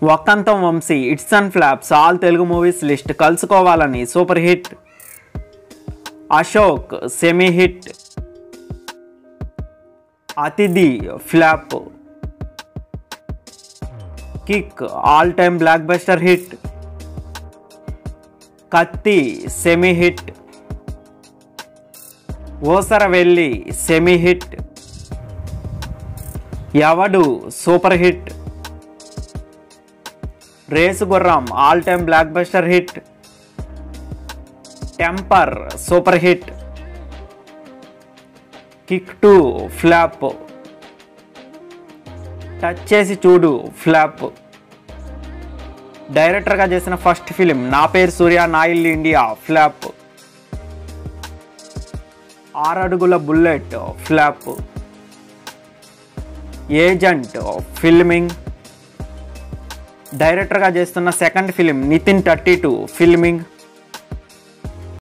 Vakkantham Vamsi hits and flops all Telugu movies list కలుసుకోవాలని super hit Ashok semi hit Athidhi flop Kick all time blockbuster hit Kathi semi hit Oosaravelli semi hit Evadu super hit Race Gurram all time blockbuster hit Temper super hit Kick two flop Touch Chesi Chudu flop డైరెక్టర్గా చేసిన first film నా పేరు Surya Naa Illu India flop Aaradugula Bullet flop Agent filming డైరెక్టర్గా చేస్తున్న second film Nithin thirty two filming